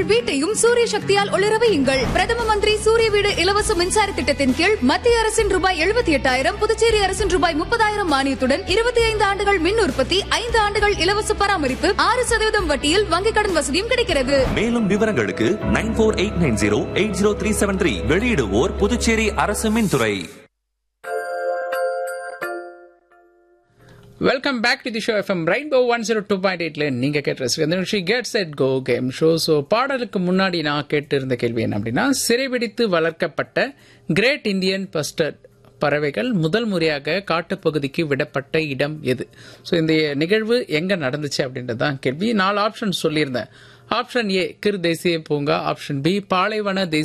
வீட்டையும் சூரிய சக்தியால் ஒளிர வையுங்கள் பிரதம மந்திரி சூரிய வீடு இலவச மின்சார திட்டத்தின் கீழ் மத்திய அரசின் ரூபாய் எழுபத்தி எட்டாயிரம் புதுச்சேரி அரசின் ரூபாய் முப்பதாயிரம் மானியத்துடன் இருபத்தி ஐந்து ஆண்டுகள் மின் உற்பத்தி ஐந்து ஆண்டுகள் இலவச பராமரிப்பு ஆறு சதவீதம் வட்டியில் வங்கிக் கடன் வசதியும் கிடைக்கிறது மேலும் விவரங்களுக்கு nine four eight nine zero eight zero three seven three வெளியிடுவோர் புதுச்சேரி அரசு மின்துறை welcome back to the show FM rainbow one zero two point எயிட்ல நீங்க கேட்ட ரசிகர் இந்த நிகழ்ச்சி get set go game show so பாடலுக்கு முன்னாடி நான் கேட்டு இருந்த கேள்வி என்ன அப்படின்னா சிறைபிடித்து வளர்க்கப்பட்ட கிரேட் இந்தியன் பஸ்டர்ட் பறவைகள் முதல் முறையாக காட்டுப்பகுதிக்கு விடப்பட்ட இடம் எது ஸோ இந்த நிகழ்வு எங்க நடந்துச்சு அப்படின்றது தான் கேள்வி நாலு ஆப்ஷன் சொல்லியிருந்தேன் ஆப்ஷன் ஏ கிர் தேசிய பூங்கா ஆப்ஷன் பி பாலைவன தேசிய